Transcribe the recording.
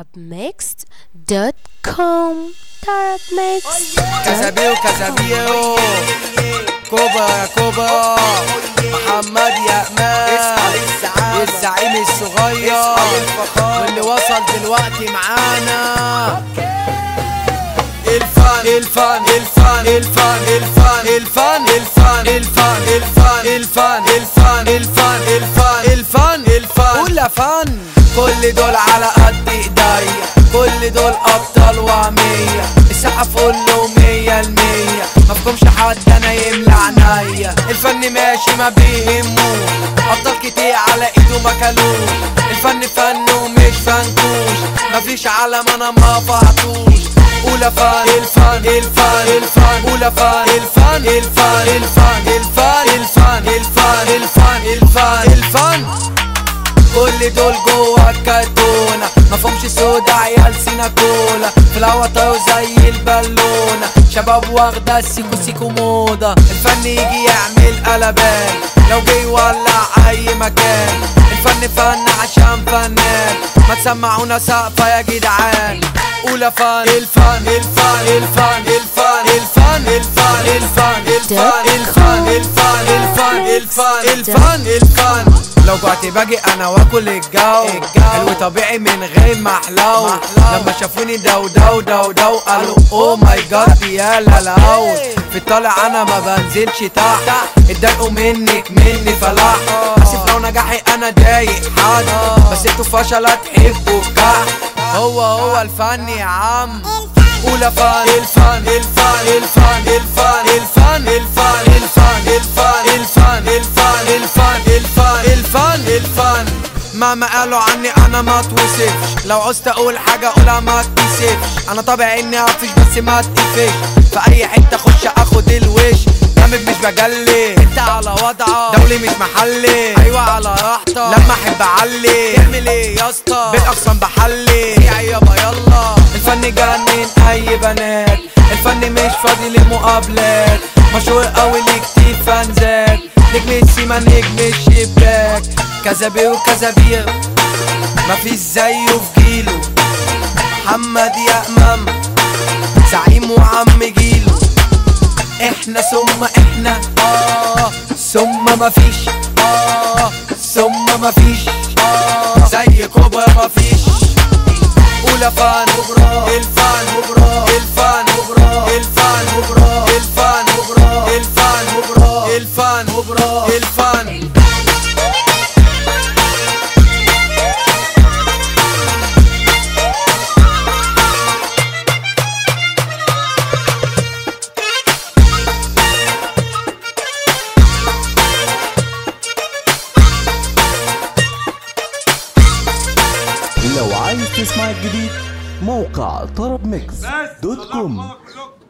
tarabmixed.com tarabmixed كازابيو كازابيو كوبا يا كوبا محمد يا امان الزعيم الصغير واللي وصل دلوقتي معانا الفن الفن الفن الفن الفن الفن الفن الفن الفن الفن الفن الفن الفن الفن الفن ولا فن كل دول على قد ايديا كل دول ابطال وعمية السقف كله مية المية مفهومش حد انا يملى عينيا الفن ماشي ما بيهموش ابطال كتير على ايده ما كلوش الفن فن ومش فنكوش مفيش علم انا ما فهتوش أولى فن الفن الفن الفن أولى فن الفن الفن الفن الفن الفن الفن الفن الفن الفن كل دول جوا الكرتونة مفهومش سودا عيال سينا كولا في الهوا طايروا زي البالونة شباب واخدة السيكو سيكو موضة الفن يجي يعمل قلبان لو جه يولع أي مكان الفن فن عشان فنان ما تسمعونا سقفة يا جدعان أولى فن الفن الفن الفن الفن الفن الفن الفن الفن الفن الفن الفن الفن الفن الفن لو جوعت باجي انا واكل الجو حلو طبيعي من غير محلو لما شافوني دو دو دو دو قالوا او ماي جاد يا للاو في الطالع انا ما بنزلش تحت اتضايقوا منك مني فلاح اسف لو نجاحي انا ضايق حد بس انتوا فشلة تحبوا الكحك هو هو الفن يا عم أولى فن الفن الفن الفن الفن الفن الفن الفن الفن الفن الفن الفن الفن الفن الفن مهما قالوا عني انا ما اتوصفش لو عوزت اقول حاجه اقولها ما اتكسفش انا طبيعي اني اقفش بس ما اتقفش في اي حته اخش اخد الوش جامد مش بجلي انت على وضعك دولي مش محلي ايوه على راحتك لما احب اعلي تعمل ايه يا اسطى بالاقسام بحلي يا يابا يلا الفن جنن اي بنات الفن مش فاضي للمقابلات مشهور قوي ليه كتير فانزات نجم السيما نجم الشباك كذابير وكذابير مفيش زيه في جيله محمد يا امام زعيم وعم جيله احنا ثم احنا اه ثم مفيش اه ثم مفيش اه زي كوبا مفيش اولى فن الفن الفن الفن الفن الفن الفن الفن لو عايز تسمع الجديد موقع طرب ميكس دوت كوم